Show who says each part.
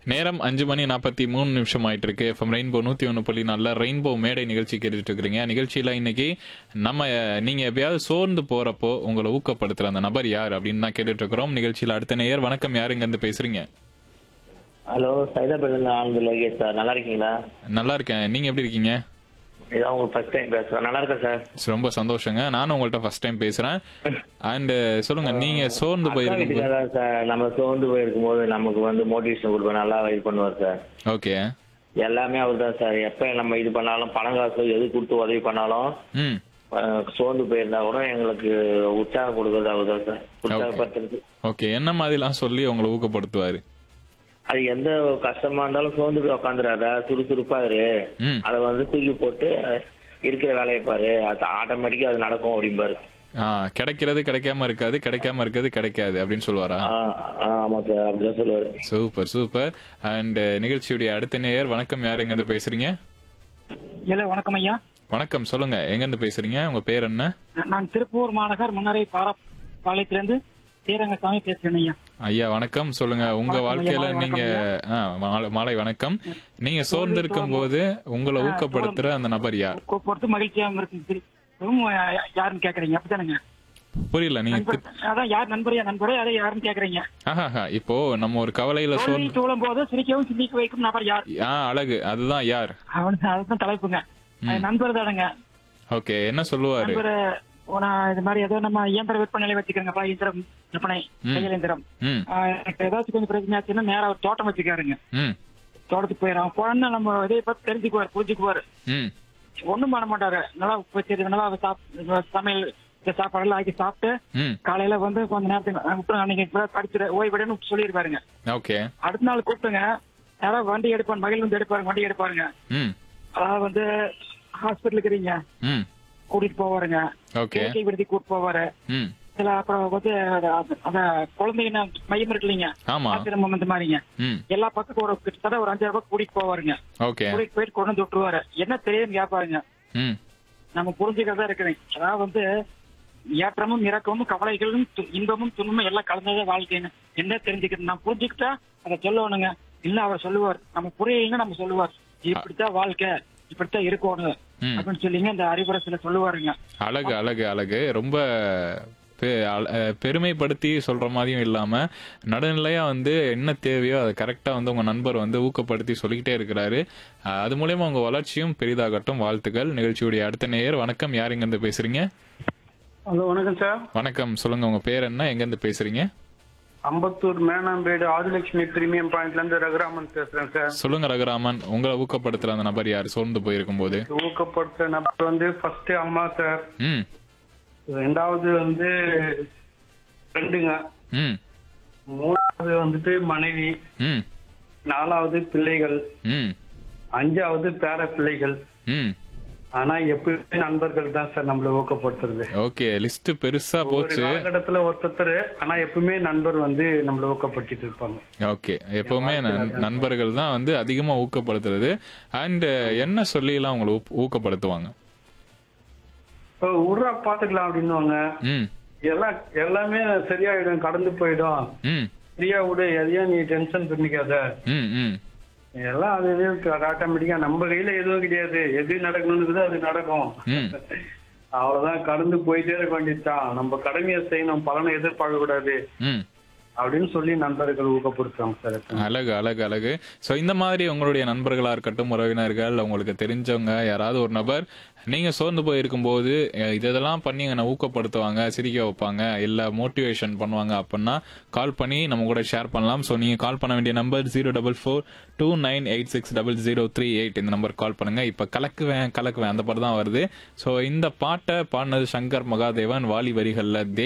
Speaker 1: நேரம் அஞ்சு மணி நாற்பத்தி மூணு நிமிஷம் ஆயிட்டு இருக்கு எஃப்எம் ரெயின்போ நூத்தி ஒன்று புள்ளி நல்ல ரெயின்போ மேடை நிகழ்ச்சி கேட்டுட்டு இருக்கிறீங்க நிகழ்ச்சியில இன்னைக்கு நம்ம அஹ், நீங்க எப்பயாவது சோர்ந்து போறப்போ உங்களை ஊக்கப்படுத்துற அந்த நபர் யார் அப்படின்னு தான் கேட்டுட்டு இருக்கிறோம் நிகழ்ச்சியில அடுத்த நேயர் வணக்கம் யார் இங்க இருந்து பேசுறீங்க
Speaker 2: ஹலோ சைதாபேட்டில் ஆனந்த் லோகேஷ் சார் நல்லா இருக்கீங்களா
Speaker 1: நல்லா இருக்கேன் நீங்க எப்படி இருக்கீங்க
Speaker 2: இதான் உங்களுக்கு ஃபர்ஸ்ட் டைம் பேசுகிறேன் நல்லா இருக்கேன் சார்
Speaker 1: ரொம்ப சந்தோஷங்க நானும் உங்கள்ட்ட ஃபர்ஸ்ட் டைம் பேசுறேன் அண்ட் சொல்லுங்க நீங்க சோர்ந்து
Speaker 2: அக்கா
Speaker 1: போயிருக்கும்
Speaker 2: வீட்டுக்காரர் சார் நம்ம சோர்ந்து போயிருக்கும் போது நமக்கு வந்து மோட்டிவேஷன் கொடுப்பேன் நல்லா இது பண்ணுவார் சார்
Speaker 1: ஓகே
Speaker 2: எல்லாமே அவர் தான் சார் எப்போ நம்ம இது பண்ணாலும் பணம் காசு எது கொடுத்து உதவி பண்ணாலும்
Speaker 1: ம்
Speaker 2: அஹ், சோர்ந்து போயிருந்தா கூட எங்களுக்கு உற்சாகம் கொடுக்கறது அவர் தான் சார் உற்சாகப்படுத்துறது
Speaker 1: ஓகே என்ன மாதிரிலாம் சொல்லி உங்களை ஊக்கப்படுத்துவாரு
Speaker 2: அது எந்த கஷ்டமா இருந்தாலும் சோர்ந்து போய் உட்காந்துடாத சுறுசுறுப்பாரு
Speaker 1: ம்
Speaker 2: அதை வந்து தூக்கி போட்டு அஹ், இருக்கிற வேலையை பாரு அது ஆட்டோமேட்டிக்கா அது நடக்கும் அப்படிம்பாரு
Speaker 1: ஆ கிடைக்கிறது கிடைக்காம இருக்காது கிடைக்காம இருக்கிறது கிடைக்காது அப்படின்னு சொல்லுவாரா
Speaker 2: ஆ ஆ, ஆமா சார் அப்படிதான் சொல்லுவாரு
Speaker 1: சூப்பர் சூப்பர் அண்ட் நிகழ்ச்சியுடைய அடுத்த நேயர் வணக்கம் யார் எங்க இருந்து பேசுறீங்க
Speaker 3: ஹலோ வணக்கம் ஐயா
Speaker 1: வணக்கம் சொல்லுங்க எங்க இருந்து பேசுறீங்க உங்க பேர் என்ன
Speaker 3: நான் திருப்பூர் மாநகர் முன்னரை பாலப்பாளையத்திலிருந்து ஸ்ரீரங்கசாமி பேசுறேன் ஐயா
Speaker 1: ஐயா வணக்கம் சொல்லுங்க உங்க
Speaker 3: வணக்கம்
Speaker 1: வாழ்க்கையில
Speaker 3: ஐயா,
Speaker 1: நீங்க ஆ, மாலை- மாலை வணக்கம் நீங்க சோர்ந்து இருக்கும் போது உங்களை ஊக்கப்படுத்துற அந்த நபர் யார்
Speaker 3: பொ- பொறுத்து மகிழ்ச்சியாக இருக்கும் சரி ரொம்ப யா- யாருன்னு கேக்குறீங்க அப்படித்தானுங்க
Speaker 1: புரியல நீங்க
Speaker 3: நண்பர் அதான் யார் நண்பரையா நண்பரே அதை யாருன்னு கேக்குறீங்க
Speaker 1: ஆஹா இப்போ நம்ம ஒரு கவலையில
Speaker 3: தோல்வி
Speaker 1: சோர்ந்து
Speaker 3: சூழும் போது சிரிக்கவும் சிந்திக்க வைக்கும் நபர் யார்
Speaker 1: ஆ அழகு அதுதான் யார்
Speaker 3: அவனுக்கு அதுதான் தலைப்புங்க அது நண்பர் தானுங்க
Speaker 1: ஓகே என்ன சொல்லுவாரு
Speaker 3: நண்பர் நான் இது மாதிரி ஏதோ நம்ம இயந்திர விற்பனை வச்சுக்கிறேங்கப்பா இயந்திரம் விற்பனை தையல் இயந்திரம்
Speaker 1: ம்
Speaker 3: ஆ, எனக்கு ஏதாச்சும் கொஞ்சம் பிரச்சனை ஆச்சுன்னா நேரா ஒரு தோட்டம் வச்சுக்காருங்க
Speaker 1: ம்
Speaker 3: தோட்டத்துக்கு போயிடும் குழந்தை நம்ம இதை பத்தி தெரிஞ்சுக்குவார் புரிஞ்சுக்குவார்
Speaker 1: ம்
Speaker 3: ஒண்ணும் பண்ண மாட்டாரு நல்லா உப்பு சரி நல்லா சாப்~ சமையல் இந்த சாப்பாடெல்லாம் ஆக்கி சாப்பிட்டு
Speaker 1: ம்
Speaker 3: காலையில வந்து கொஞ்ச நேரத்துக்கு அஹ் விட்டு அன்னைக்கு இப்ப படிச்சுட்டு ஓய்விடன்னு சொல்லிருப்பாருங்க
Speaker 1: ஓகே
Speaker 3: அடுத்த நாள் கூப்பிட்டுங்க யாராவது வண்டி எடுப்பாரு மகிழ் வந்து எடுப்பாருங்க வண்டி எடுப்பாருங்க
Speaker 1: ம்
Speaker 3: அதாவது வந்து ஹாஸ்பிட்டல் இருக்கிறீங்க
Speaker 1: ம்
Speaker 3: கூட்டிட்டு போவாருங்க
Speaker 1: ஓகே
Speaker 3: இயற்கை விடுதி கூட்டிட்டு போவாரு
Speaker 1: ம்
Speaker 3: சில அப்புறம் வந்து அந்த- அந்த குழந்தைங்க மையம் இருக்கு இல்லைங்க
Speaker 1: ஆமா
Speaker 3: ஆசிரமம் இந்த மாதிரிங்க
Speaker 1: ம்
Speaker 3: எல்லா பக்கத்துக்கும் ஒரு கிட்டத்தட்ட ஒரு அஞ்சாயிரம் ரூபாய் கூட்டிட்டு போவாருங்க
Speaker 1: ஓகே
Speaker 3: கூட்டிட்டு போயிட்டு கொண்டு வந்து விட்டுருவாரு என்ன தெரியுதுன்னு கேட்பாருங்க
Speaker 1: ம்
Speaker 3: நம்ம புரிஞ்சுக்கிறதா இருக்குது அதாவது வந்து ஏற்றமும் இறக்கமும் கவலைகளும் து- இன்பமும் துன்பமும் எல்லாம் கலந்ததே வாழ்க்கைன்னு என்ன தெரிஞ்சுக்கிறது நான் புரிஞ்சுக்கிட்டா அதை சொல்லணுங்க இல்ல அவர் சொல்லுவார் நம்ம புரியலைன்னா நம்ம சொல்லுவார் இப்படித்தான் வாழ்க்கை இப்படித்தான் இருக்கணும்
Speaker 1: ம்.
Speaker 3: அப்படின்னு சொல்லிங்க இந்த அறிவுரை சில சொல்லுவாருங்க
Speaker 1: அழகு அழகு அழகு ரொம்ப பெ- அழ- அஹ் பெருமைப்படுத்தி சொல்ற மாதிரியும் இல்லாம நடுநிலையா வந்து என்ன தேவையோ அதை கரெக்டா வந்து உங்க நண்பர் வந்து ஊக்கப்படுத்தி சொல்லிக்கிட்டே இருக்கிறாரு அஹ் அது மூலயமா உங்க வளர்ச்சியும் பெரிதாகட்டும் வாழ்த்துக்கள் நிகழ்ச்சியுடைய அடுத்த நேயர் வணக்கம் யார் எங்க இருந்து பேசுறீங்க
Speaker 4: ஹலோ வணக்கம் சார்
Speaker 1: வணக்கம் சொல்லுங்க உங்க பேர் என்ன எங்க இருந்து பேசுறீங்க
Speaker 4: அம்பத்தூர் மேனாம்பேடு ஆதிலட்சுமி பிரீமியம் பாயிண்ட்ல இருந்து ரகுராமன் பேசுறேன் சார்
Speaker 1: சொல்லுங்க ரகுராமன் உங்களை ஊக்கப்படுத்துற அந்த நபர் யார் சோர்ந்து போயிருக்கும் போது
Speaker 4: ஊக்கப்படுத்த நபர் வந்து ஃபர்ஸ்ட் அம்மா சார்
Speaker 1: ம்
Speaker 4: ரெண்டாவது வந்து ஃப்ரெண்டுங்க
Speaker 1: ம்
Speaker 4: மூணாவது வந்துட்டு மனைவி
Speaker 1: ம்
Speaker 4: நாலாவது பிள்ளைகள்
Speaker 1: ம்
Speaker 4: அஞ்சாவது பேர பிள்ளைகள்
Speaker 1: ம்
Speaker 4: ஆனா எப்பயுமே நண்பர்கள் தான் சார் நம்மள ஊக்கப்படுத்துறது
Speaker 1: ஓகே லிஸ்ட் பெருசா
Speaker 4: ஒரு
Speaker 1: போச்சு
Speaker 4: காலகட்டத்துல ஒருத்தர் ஆனா எப்பவுமே நண்பர் வந்து நம்மள ஊக்கப்படுத்திட்டு இருப்பாங்க
Speaker 1: ஓகே எப்பவுமே நண்- நண்பர்கள் தான் வந்து அதிகமா ஊக்கப்படுத்துறது அண்ட் என்ன சொல்லிலாம் உங்களை ஊப்- ஊக்கப்படுத்துவாங்க
Speaker 4: இப்போ உருவா பாத்துக்கலாம் அப்படின்னுவாங்க
Speaker 1: ம்
Speaker 4: எல்லாம் எல்லாமே சரியாயிடும் கடந்து போயிடும்
Speaker 1: ம்
Speaker 4: ஃப்ரீயா விடு எதையும் நீ டென்ஷன் பண்ணிக்காத
Speaker 1: ம் ம்
Speaker 4: எல்லாம் அது ஆட்டோமேட்டிக்கா நம்ம கையில எதுவும் கிடையாது எது நடக்கணும்னு அது நடக்கும்
Speaker 1: ம்
Speaker 4: அவ்வளவுதான் கடந்து போயிட்டே இருக்க வேண்டியதுதான் நம்ம கடமையை செய்யணும் பலனை எதிர்பார்க்க கூடாது
Speaker 1: ம்
Speaker 4: அப்படின்னு சொல்லி நண்பர்கள் ஊக்கப்படுத்துவாங்க சார் எப்பவுமே.
Speaker 1: அழகு அழகு அழகு ஸோ இந்த மாதிரி உங்களுடைய நண்பர்களா இருக்கட்டும் உறவினர்கள் உங்களுக்கு தெரிஞ்சவங்க யாராவது ஒரு நபர் நீங்க சோர்ந்து போயிருக்கும் போது அஹ், இதெல்லாம் பண்ணி என்னை ஊக்கப்படுத்துவாங்க சிரிக்க வைப்பாங்க இல்ல மோட்டிவேஷன் பண்ணுவாங்க அப்படின்னா கால் பண்ணி நம்ம கூட ஷேர் பண்ணலாம் ஸோ நீங்க கால் பண்ண வேண்டிய number zero double four two nine eight six double zero three eight இந்த நம்பர் கால் பண்ணுங்க இப்ப கலக்குவேன் கலக்குவேன் அந்த பாட்டு தான் வருது ஸோ இந்த பாட்டை பாடினது சங்கர் மகாதேவன் வாலி வரிகள்ல தே